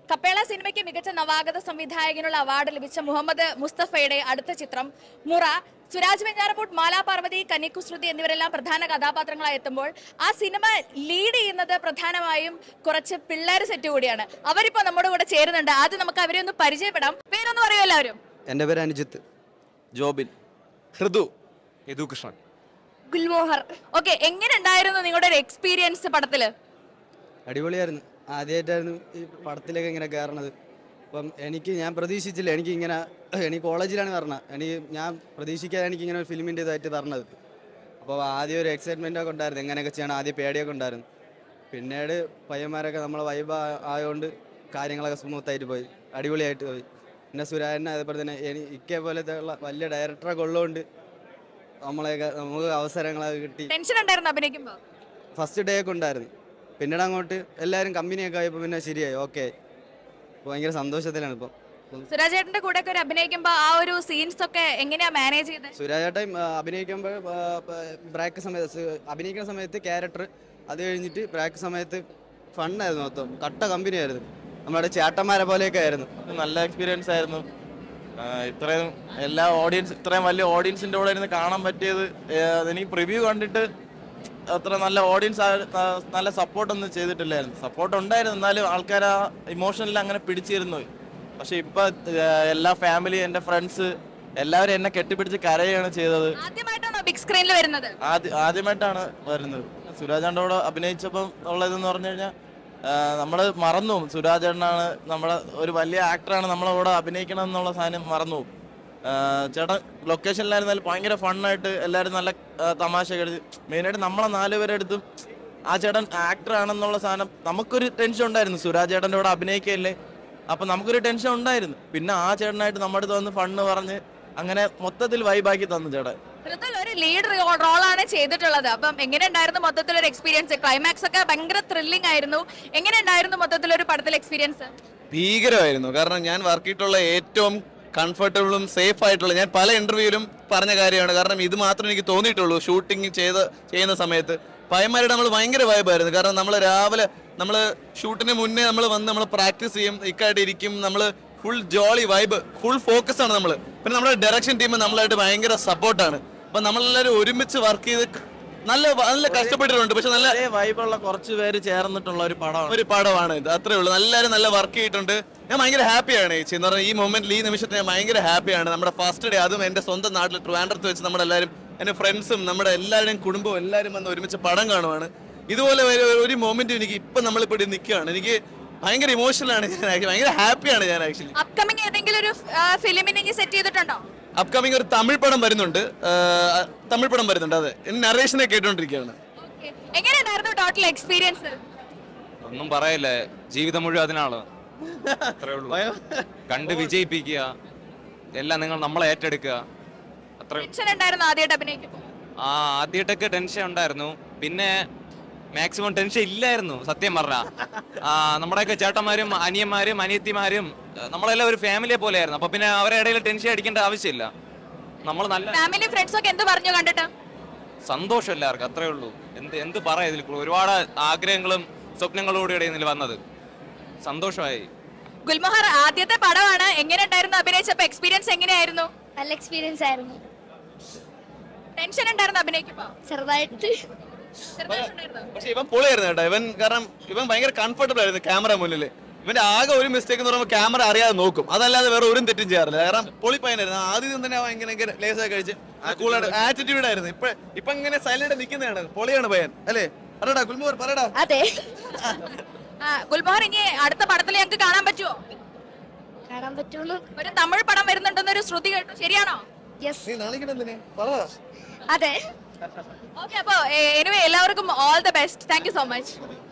കപ്പേള സിനിമയ്ക്ക് മികച്ച നവാഗത സംവിധായകനുള്ള അവാർഡ് ലഭിച്ച മുഹമ്മദ് മുസ്തഫയുടെ അടുത്ത ചിത്രം മുറ സുരാജ് വെഞ്ഞാറമൂട്ട് മാലാ പാർവതി കന്നിക്കുശ്രുതി എന്നിവരെല്ലാം പ്രധാന കഥാപാത്രങ്ങളായി എത്തുമ്പോൾ ആ സിനിമ ലീഡ് ചെയ്യുന്നത് പ്രധാനമായും കുറച്ച് പിള്ളേർ സെറ്റ് കൂടിയാണ് അവരിപ്പോ നമ്മുടെ കൂടെ ചേരുന്നുണ്ട് ആദ്യം നമുക്ക് അവരെ ഒന്ന് പരിചയപ്പെടാം പേരൊന്ന് പറയൂ എല്ലാവരും എൻ്റെ പേര് അനുജിത്ത് ജോബിൻ ഹൃദു യദു കൃഷ്ണൻ ഗുൽമോഹർ ഓക്കെ എങ്ങനെ ഉണ്ടായിരുന്നു നിങ്ങളുടെ ഒരു എക്സ്പീരിയൻസ് പടത്തില് അടിപൊളിയായിരുന്നു ആദ്യമായിട്ടായിരുന്നു ഈ പടത്തിലേക്ക് ഇങ്ങനെ കയറണത് അപ്പം എനിക്ക് ഞാൻ പ്രതീക്ഷിച്ചില്ല എനിക്ക് ഇങ്ങനെ എനിക്ക് കോളേജിലാണ് പറഞ്ഞത് എനിക്ക് ഞാൻ പ്രതീക്ഷിക്കാതെ എനിക്ക് ഇങ്ങനെ ഒരു ഫിലിമിൻ്റെ ഇതായിട്ട് പറഞ്ഞത് അപ്പോൾ ആദ്യം ഒരു എക്സൈറ്റ്മെൻ്റ് ഒക്കെ ഉണ്ടായിരുന്നു എങ്ങനെയൊക്കെ ചെയ്യണം ആദ്യം പേടിയൊക്കെ ഉണ്ടായിരുന്നു പിന്നീട് പയ്യന്മാരൊക്കെ നമ്മളെ വൈബ് ആയതുകൊണ്ട് കാര്യങ്ങളൊക്കെ സ്മൂത്തായിട്ട് പോയി അടിപൊളിയായിട്ട് പോയി പിന്നെ സുരാജനെ അതേപോലെ തന്നെ എനി ഇക്കെ പോലത്തെ ഉള്ള വലിയ ഡയറക്ടറൊക്കെ ഉള്ളതുകൊണ്ട് നമ്മളെയൊക്കെ നമുക്ക് അവസരങ്ങളൊക്കെ കിട്ടി ടെൻഷൻ ഉണ്ടായിരുന്നു അഭിനയിക്കുമ്പോ ഫസ്റ്റ് ഡേ ഒക്കെ ഉണ്ടായിരുന്നു പിന്നീട് അങ്ങോട്ട് എല്ലാവരും കമ്പനിയൊക്കെ ആയപ്പോൾ പിന്നെ ശരിയായി ഓക്കെ ഭയങ്കര സന്തോഷത്തിലാണ് ഇപ്പം ഇപ്പം സുരാജ് ചേട്ടന്റെ കൂടെ ഒക്കെ ഒരു അഭിനയിക്കുമ്പോ ആ ഒരു സീൻസ് ഒക്കെ എങ്ങനെയാ മാനേജ് ചെയ്തത് സുരാജേട്ടൻ അഭിനയിക്കുമ്പോൾ ബ്രേക്ക് സമയത്ത് സു- അഭിനയിക്കുന്ന സമയത്ത് ക്യാരക്ടർ അത് കഴിഞ്ഞിട്ട് ബ്രേക്ക് സമയത്ത് ഫണ്ണായിരുന്നു മൊത്തം കട്ട കമ്പനിയായിരുന്നു നമ്മുടെ ചേട്ടന്മാരെ പോലെയൊക്കെ ആയിരുന്നു നല്ല എക്സ്പീരിയൻസ് ആയിരുന്നു ആ, ഇത്രയും എല്ലാ ഓഡിയൻസ് ഇത്രയും വലിയ ഓഡിയൻസിന്റെ കൂടെ ഇരുന്ന് കാണാൻ പറ്റിയത് ഏ, എനിക്ക് പ്രിവ്യൂ കണ്ടിട്ട് അത്ര നല്ല ഓഡിയൻസ് നല്ല സപ്പോർട്ട് ഒന്നും ചെയ്തിട്ടില്ലായിരുന്നു സപ്പോർട്ട് ഉണ്ടായിരുന്നു എന്നാലും ആൾക്കാർ ആ ഇമോഷനിൽ അങ്ങനെ പിടിച്ചിരുന്നു പക്ഷെ ഇപ്പൊ ഏ, എല്ലാ ഫാമിലി എൻ്റെ ഫ്രണ്ട്സ് എല്ലാവരും എന്നെ കെട്ടിപ്പിടിച്ച് കരയാണ് ചെയ്തത് ആദ്യമായിട്ടാണോ ബിഗ് സ്ക്രീനിൽ വരുന്നത് ആദ്യ ആദ്യമായിട്ടാണ് വരുന്നത് സുരാജേട്ടൻ്റെ കൂടെ അഭിനയിച്ചപ്പം ഉള്ളതെന്ന് പറഞ്ഞു കഴിഞ്ഞാൽ നമ്മൾ മറന്നു പോകും സുരാജേട്ടനാണ് നമ്മുടെ ഒരു വലിയ ആക്ടറാണ് നമ്മളെ കൂടെ അഭിനയിക്കണം എന്നുള്ള സാധനം മറന്നു പോകും ആ, ചേട്ടൻ ലൊക്കേഷനിലായിരുന്നാലും ഭയങ്കര ഫണ്ണായിട്ട് എല്ലാവരും നല്ല ആ, തമാശ കളിച്ച് മെയിനായിട്ട് നമ്മളെ നാലുപേരെ അടുത്തും ആ ചേട്ടൻ ആക്ടർ ആണെന്നുള്ള സാധനം നമുക്കൊരു ടെൻഷൻ ഉണ്ടായിരുന്നു സുരാജ് ചേട്ടൻ്റെ കൂടെ അഭിനയിക്കല്ലേ അപ്പൊ നമുക്കൊരു ടെൻഷൻ ഉണ്ടായിരുന്നു പിന്നെ ആ ചേട്ടനായിട്ട് നമ്മുടെ അടുത്ത് വന്ന് ഫണ്ണ് പറഞ്ഞ് അങ്ങനെ മൊത്തത്തിൽ വൈബാക്കി തന്നു ചേട്ടൻ ഋതുൽ ഒരു ലീഡ് റോളാണ് ചെയ്തിട്ടുള്ളത് അപ്പം എങ്ങനെ ഉണ്ടായിരുന്നു മൊത്തത്തിൽ ഒരു എക്സ്പീരിയൻസ് ക്ലൈമാക്സ് ഒക്കെ ഭയങ്കര ത്രില്ലിംഗ് ആയിരുന്നു എങ്ങനെ ഉണ്ടായിരുന്നു മൊത്തത്തിൽ ഒരു പടത്തിൽ എക്സ്പീരിയൻസ് ഭീകരമായിരുന്നു കാരണം ഞാൻ വർക്ക് ചെയ്തിട്ടുള്ള ഏറ്റവും കംഫർട്ടബിളും സേഫ് ആയിട്ടുള്ള ഞാൻ പല ഇന്റർവ്യൂവിലും പറഞ്ഞ കാര്യമാണ് കാരണം ഇത് മാത്രമേ എനിക്ക് തോന്നിയിട്ടുള്ളൂ ഷൂട്ടിംഗ് ചെയ്ത് ചെയ്യുന്ന സമയത്ത് പയ്യന്മാരുടെ നമ്മൾ ഭയങ്കര വൈബായിരുന്നു കാരണം നമ്മൾ രാവിലെ നമ്മൾ ഷൂട്ടിന് മുന്നേ നമ്മൾ വന്ന് നമ്മൾ പ്രാക്ടീസ് ചെയ്യും ഇക്കായിട്ട് ഇരിക്കും നമ്മൾ full jolly vibe full focus ആണ് നമ്മൾ പിന്നെ നമ്മുടെ ഡയറക്ഷൻ ടീം നമ്മളായിട്ട് ഭയങ്കര സപ്പോർട്ടാണ് അപ്പൊ നമ്മളെല്ലാവരും ഒരുമിച്ച് വർക്ക് ചെയ്ത് നല്ല നല്ല കഷ്ടപ്പെട്ടിട്ടുണ്ട് പക്ഷെ നല്ല അതേ വൈബുള്ള കുറച്ച് പേര് ചേർന്നിട്ടുള്ള ഒരു പടമാണ് ഒരു പടമാണ് ഇത് അത്രേ ഉള്ളൂ എല്ലാവരും നല്ല വർക്ക് ചെയ്തിട്ടുണ്ട് ഞാൻ ഭയങ്കര ഹാപ്പിയാണ് ചേച്ചി എന്ന് പറഞ്ഞാൽ ഈ മൊമെന്റിൽ ഈ നിമിഷത്തിൽ ഞാൻ ഭയങ്കര ഹാപ്പിയാണ് നമ്മുടെ ഫസ്റ്റ് ഡേ അതും എൻ്റെ സ്വന്തം നാട്ടിൽ ട്രിവാൻഡ്രത്ത് വെച്ച് നമ്മുടെ എല്ലാവരും എൻ്റെ ഫ്രണ്ട്സും നമ്മുടെ എല്ലാവരുടെയും കുടുംബവും എല്ലാവരും വന്ന് ഒരുമിച്ച് പടം കാണുവാണ് ഇതുപോലെ ഒരു- ഒരു മൊമെന്റ് എനിക്ക് ഇപ്പം നമ്മളിപ്പോൾ ഇവിടെ നിൽക്കുകയാണ് എനിക്ക് ഭയങ്കര ഇമോഷണലാണ് ഞാൻ actually. ഭയങ്കര ഹാപ്പിയാണ് ഞാൻ ആക്ച്വലി അപ്കമിങ് ഏതെങ്കിലും ഒരു ഫിലിമിന് ഇനി സെറ്റ് ചെയ്തിട്ടുണ്ടോ അപ്കമിങ് ഒരു തമിഴ് പടം വരുന്നുണ്ട് ആ, തമിഴ് പടം വരുന്നുണ്ട് അതെ നറേഷനെ കേട്ടോണ്ടിരിക്കുകയാണ് Okay. എങ്ങനെയുണ്ടായിരുന്നു ടോട്ടൽ എക്സ്പീരിയൻസ് ഒന്നും പറയല്ലേ ജീവിതം മുഴുവൻ അതിനാണ് അത്രേ ഉള്ളൂ കണ്ട് വിജയിപ്പിക്കുക എല്ലാം നിങ്ങൾ നമ്മളെ ഏറ്റെടുക്കുക അത്ര ടെൻഷൻ ഉണ്ടായിരുന്നു ആദ്യമായിട്ട് അഭിനയിക്കുമ്പോൾ ആ ആദ്യമായിട്ടൊക്കെ ടെൻഷൻ ഉണ്ടായിരുന്നു പിന്നെ മാക്സിമം ടെൻഷൻ ഇല്ലായിരുന്നു സത്യം പറഞ്ഞ ആ നമ്മുടെയൊക്കെ ചേട്ടന്മാരും അനിയന്മാരും അനിയത്തിമാരും ആ, നമ്മളെല്ലാം ഒരു ഫാമിലിയെ പോലെയായിരുന്നു അപ്പൊ പിന്നെ അവരുടെ ഇടയിൽ ടെൻഷൻ അടിക്കേണ്ട ആവശ്യമില്ല നമ്മൾ നല്ല ഫാമിലി ഫ്രണ്ട്സ് ഒക്കെ എന്ത് പറഞ്ഞു കണ്ടിട്ട് സന്തോഷം എല്ലാവർക്കും അത്രേ ഉള്ളൂ എന്ത് എന്ത് പറയാ ഇതിൽ കൂടുതൽ? ഒരുപാട് ആഗ്രഹങ്ങളും സ്വപ്നങ്ങളോടുകൂടിയാണ് ഇതിൽ വന്നത് സന്തോഷമായി ഗുൽമോഹർ ആദ്യത്തെ പടമാണ് എങ്ങനെ ഉണ്ടായിരുന്നു അഭിനയിച്ചപ്പോ എക്സ്പീരിയൻസ് എങ്ങനെയായിരുന്നു നല്ല എക്സ്പീരിയൻസ് ആയിരുന്നു ടെൻഷൻ ഉണ്ടായിരുന്നു അഭിനയിക്കുമ്പോ ചെറുതായിട്ട് ചെറുതായിട്ടുണ്ടായിരുന്നോ? പക്ഷെ ഇവൻ പൊളിയായിരുന്നു കേട്ടോ ഇവൻ കാരണം ഇവൻ ഭയങ്കര കംഫർട്ടബിൾ ആയിരുന്നു ക്യാമറ മുന്നിൽ ഇവന്റെ ആകെ ഒരു മിസ്റ്റേക്ക് എന്ന് പറയുമ്പോൾ ക്യാമറ അറിയാതെ നോക്കും അതല്ലാതെ വേറെ ഒരു തെറ്റും ചെയ്യാറില്ല കാരണം പൊളി പയ്യനായിരുന്നു ആദ്യം തന്നെ അവൻ ഇങ്ങനെ ഇങ്ങനെ ലേസായി കഴിച്ച് കൂളായിട്ട് ആറ്റിറ്റ്യൂഡ് ആയിരുന്നു ഇപ്പൊ ഇപ്പൊ ഇങ്ങനെ സൈലന്റ് നിൽക്കുന്നതാണ് പൊളിയാണ് പയ്യൻ അല്ലേ പറയടാ ഗുൽമോർ പറയടാ അതെ ആ, ഗുൽമോഹർ ഇനി അടുത്ത പടത്തിൽ ഞങ്ങൾക്ക് കാണാൻ പറ്റുമോ കാണാൻ പറ്റുമെന്ന് ഒരു തമിഴ് പടം വരുന്നുണ്ടെന്നൊരു ശ്രുതി കേട്ടു ശരിയാണോ യെസ് നീ നാണിക്കണെന്തിനെ പറ അതെ ഓക്കെ അപ്പോ എനിവേ എല്ലാവർക്കും all the best thank you so much